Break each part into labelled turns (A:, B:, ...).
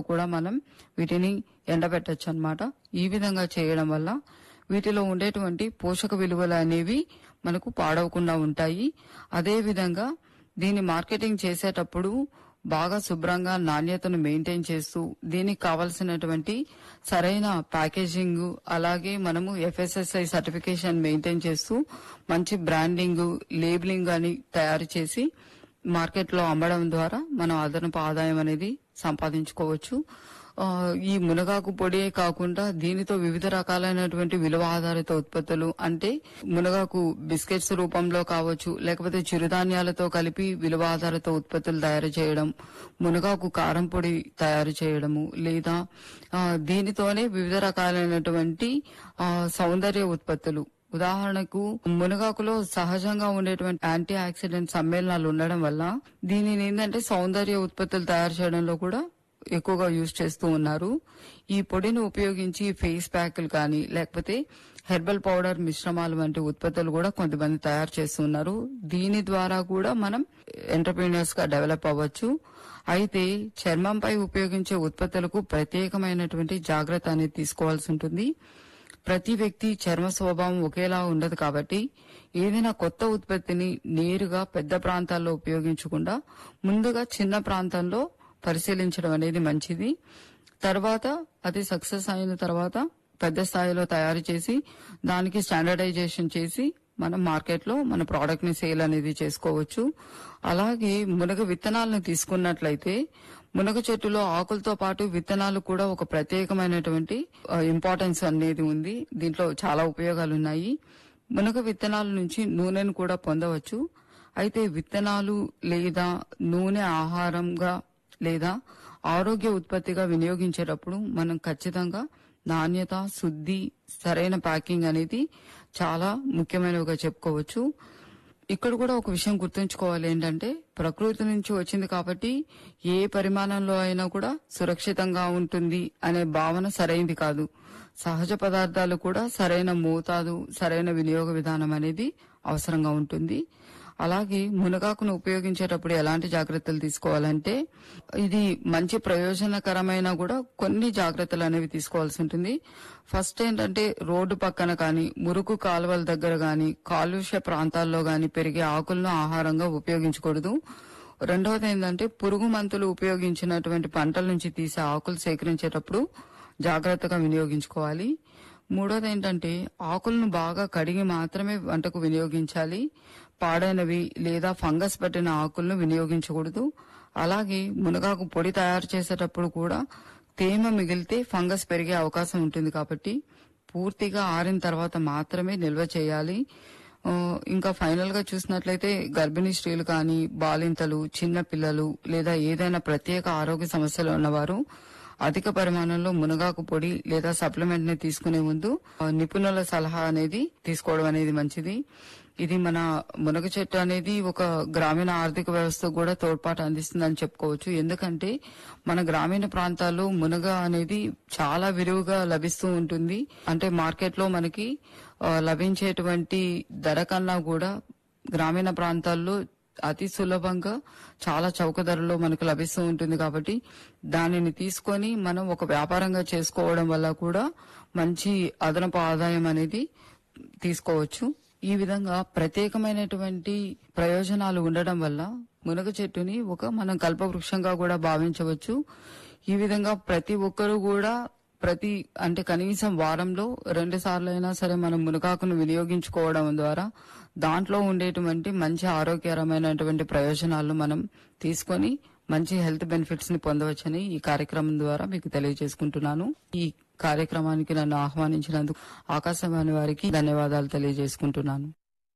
A: కూడా మనం వీటిని ఎండబెట్టచ్చు అన్నమాట ఈ విధంగా చేయడం వల్ల వీటిలో ఉండేటువంటి పోషక విలువలు అనేవి మనకు పాడవకుండా ఉంటాయి అదే విధంగా దీన్ని మార్కెటింగ్ చేసేటప్పుడు బాగా శుభ్రంగా నాణ్యతను మెయింటైన్ చేస్తూ దీనికి కావలసినటువంటి సరైన ప్యాకేజింగ్ అలాగే మనము ఎఫ్ఎస్ఎస్ఐ సర్టిఫికేషన్ మెయింటైన్ చేస్తూ మంచి బ్రాండింగ్ లేబులింగ్ అని తయారు చేసి మార్కెట్ లో అమ్మడం ద్వారా మనం అదనపు ఆదాయం అనేది సంపాదించుకోవచ్చు ఆ, ఈ మునగాకు పొడియే కాకుండా దీనితో వివిధ రకాలైనటువంటి విలువ ఆధారిత ఉత్పత్తులు అంటే మునగాకు బిస్కెట్స్ రూపంలో కావచ్చు లేకపోతే చిరుధాన్యాలతో కలిపి విలువ ఆధారిత ఉత్పత్తులు తయారు చేయడం మునగాకు కారం పొడి తయారు చేయడము లేదా ఆ, దీనితోనే వివిధ రకాలైనటువంటి ఆ, సౌందర్య ఉత్పత్తులు ఉదాహరణకు మునగాకులో సహజంగా ఉండేటువంటి యాంటీ ఆక్సిడెంట్ సమ్మేళనాలు ఉండడం వల్ల దీనిని ఏంటంటే సౌందర్య ఉత్పత్తులు తయారు చేయడంలో కూడా ఎక్కువగా యూజ్ చేస్తూ ఉన్నారు ఈ పొడిని ఉపయోగించి ఫేస్ ప్యాక్లు కానీ లేకపోతే హెర్బల్ పౌడర్ మిశ్రమాలు వంటి ఉత్పత్తులు కూడా కొంతమంది తయారు చేస్తున్నారు దీని ద్వారా కూడా మనం ఎంటర్ప్రీనియర్స్ గా డెవలప్ అవ్వచ్చు అయితే చర్మంపై ఉపయోగించే ఉత్పత్తులకు ప్రత్యేకమైనటువంటి జాగ్రత్త అనేది తీసుకోవాల్సి ఉంటుంది ప్రతి వ్యక్తి చర్మ స్వభావం ఒకేలా ఉండదు కాబట్టి ఏదైనా కొత్త ఉత్పత్తిని నేరుగా పెద్ద ప్రాంతాల్లో ఉపయోగించకుండా ముందుగా చిన్న ప్రాంతంలో పరిశీలించడం అనేది మంచిది తర్వాత అది సక్సెస్ అయిన తర్వాత పెద్ద స్థాయిలో తయారు చేసి దానికి స్టాండర్డైజేషన్ చేసి మనం మార్కెట్ లో మన ప్రోడక్ట్ ని సేల్ అనేది చేసుకోవచ్చు అలాగే మునగ విత్తనాలను తీసుకున్నట్లయితే మునగ చెట్టులో ఆకులతో పాటు విత్తనాలు కూడా ఒక ప్రత్యేకమైనటువంటి ఇంపార్టెన్స్ అనేది ఉంది దీంట్లో చాలా ఉపయోగాలు ఉన్నాయి మునగ విత్తనాల నుంచి నూనెను కూడా పొందవచ్చు అయితే విత్తనాలు లేదా నూనె ఆహారంగా లేదా ఆరోగ్య ఉత్పత్తిగా వినియోగించేటప్పుడు మనం ఖచ్చితంగా నాణ్యత శుద్ధి సరైన ప్యాకింగ్ అనేది చాలా ముఖ్యమైనవిగా చెప్పుకోవచ్చు ఇక్కడ కూడా ఒక విషయం గుర్తుంచుకోవాలి ఏంటంటే ప్రకృతి నుంచి వచ్చింది కాబట్టి ఏ పరిమాణంలో అయినా కూడా సురక్షితంగా ఉంటుంది అనే భావన సరైంది కాదు సహజ పదార్థాలు కూడా సరైన మోతాదు సరైన వినియోగ విధానం అనేది అవసరంగా ఉంటుంది అలాగే మునగాకును ఉపయోగించేటప్పుడు ఎలాంటి జాగ్రత్తలు తీసుకోవాలంటే ఇది మంచి ప్రయోజనకరమైన కూడా కొన్ని జాగ్రత్తలు అనేవి తీసుకోవాల్సి ఉంటుంది ఫస్ట్ ఏంటంటే రోడ్డు పక్కన కానీ మురుకు కాలువల దగ్గర కానీ కాలుష్య ప్రాంతాల్లో కానీ పెరిగే ఆకులను ఆహారంగా ఉపయోగించకూడదు రెండవది ఏంటంటే పురుగు మంతులు ఉపయోగించినటువంటి పంటల నుంచి తీసే ఆకులు సేకరించేటప్పుడు జాగ్రత్తగా వినియోగించుకోవాలి మూడోది ఏంటంటే ఆకులను బాగా కడిగి మాత్రమే వంటకు వినియోగించాలి పాడైనవి లేదా ఫంగస్ పట్టిన ఆకులను వినియోగించకూడదు అలాగే మునగాకు పొడి తయారు చేసేటప్పుడు కూడా తేమ మిగిలితే ఫంగస్ పెరిగే అవకాశం ఉంటుంది కాబట్టి పూర్తిగా ఆరిన తర్వాత మాత్రమే నిల్వ చేయాలి ఆ, ఇంకా ఫైనల్ గా చూసినట్లయితే గర్భిణీ స్త్రీలు కానీ బాలింతలు చిన్న పిల్లలు లేదా ఏదైనా ప్రత్యేక ఆరోగ్య సమస్యలు ఉన్నవారు అధిక పరిమాణంలో మునగాకు పొడి లేదా సప్లిమెంట్ ని తీసుకునే ముందు ఆ, నిపుణుల సలహా అనేది తీసుకోవడం అనేది మంచిది ఇది మన మునగ చెట్టు అనేది ఒక గ్రామీణ ఆర్థిక వ్యవస్థ కూడా తోడ్పాటు అందిస్తుందని చెప్పుకోవచ్చు ఎందుకంటే మన గ్రామీణ ప్రాంతాల్లో మునగ అనేది చాలా విరివిగా లభిస్తూ ఉంటుంది అంటే మార్కెట్ లో మనకి ఆ, లభించేటువంటి ధర కన్నా కూడా గ్రామీణ ప్రాంతాల్లో అతి సులభంగా చాలా చౌక ధరలో మనకు లభిస్తూ ఉంటుంది కాబట్టి దానిని తీసుకొని మనం ఒక వ్యాపారంగా చేసుకోవడం వల్ల కూడా మంచి అదనపు ఆదాయం అనేది తీసుకోవచ్చు ఈ విధంగా ప్రత్యేకమైనటువంటి ప్రయోజనాలు ఉండడం వల్ల మునగ చెట్టుని ఒక మనం కల్పవృక్షంగా కూడా భావించవచ్చు ఈ విధంగా ప్రతి ఒక్కరూ కూడా ప్రతి అంటే కనీసం వారంలో రెండు సార్లు అయినా సరే మనం మునగాకును వినియోగించుకోవడం ద్వారా దాంట్లో ఉండేటువంటి మంచి ఆరోగ్యకరమైనటువంటి ప్రయోజనాలను మనం తీసుకొని మంచి హెల్త్ బెనిఫిట్స్ ని పొందవచ్చని ఈ కార్యక్రమం ద్వారా మీకు తెలియజేసుకుంటున్నాను ఈ కార్యక్రమానికి నన్ను ఆహ్వానించినందుకు ఆకాశవాణి వారికి ధన్యవాదాలు తెలియజేసుకుంటున్నాను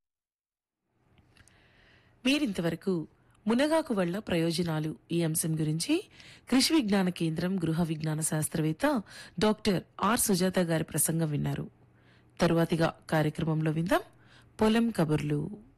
B: మీరింతవరకు మునగాకు వల్ల ప్రయోజనాలు ఈ అంశం గురించి కృషి విజ్ఞాన కేంద్రం గృహ విజ్ఞాన శాస్త్రవేత్త డాక్టర్ ఆర్ సుజాత గారి ప్రసంగం విన్నారు తరువాతిగా కార్యక్రమంలో విందాం పొలం కబుర్లు